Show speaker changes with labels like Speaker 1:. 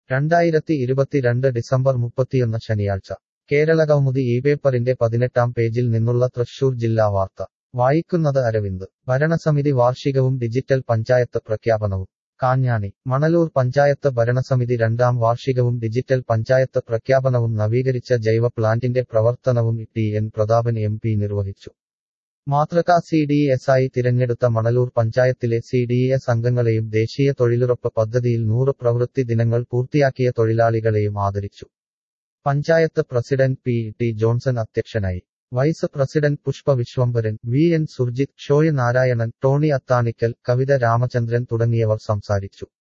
Speaker 1: രണ്ടായിരത്തി ഇരുപത്തിരണ്ട് ഡിസംബർ മുപ്പത്തിയൊന്ന് ശനിയാഴ്ച കേരളകൗമുദി ഈ പേപ്പറിന്റെ പതിനെട്ടാം പേജിൽ നിന്നുള്ള തൃശൂർ ജില്ലാ വാർത്ത വായിക്കുന്നത് അരവിന്ദ് ഭരണസമിതി വാർഷികവും ഡിജിറ്റൽ പഞ്ചായത്ത് പ്രഖ്യാപനവും കാഞ്ഞാണി മണലൂർ പഞ്ചായത്ത് ഭരണസമിതി രണ്ടാം വാർഷികവും ഡിജിറ്റൽ പഞ്ചായത്ത് പ്രഖ്യാപനവും നവീകരിച്ച ജൈവ പ്ലാന്റിന്റെ പ്രവർത്തനവും T N Prathapan M P നിർവഹിച്ചു മാതൃകാ സി ഡി എസ് ആയി തിരഞ്ഞെടുത്ത മണലൂർ പഞ്ചായത്തിലെ സി ഡി എസ് അംഗങ്ങളെയും ദേശീയ തൊഴിലുറപ്പ് പദ്ധതിയിൽ നൂറ് പ്രവൃത്തി ദിനങ്ങൾ പൂർത്തിയാക്കിയ തൊഴിലാളികളെയും ആദരിച്ചു panchayat president P T Johnson അധ്യക്ഷനായി vice president Pushpa Viswambharan V N Surjith Shoy Narayanan Tony Athanikkal Kavitha Ramachandran തുടങ്ങിയവർ സംസാരിച്ചു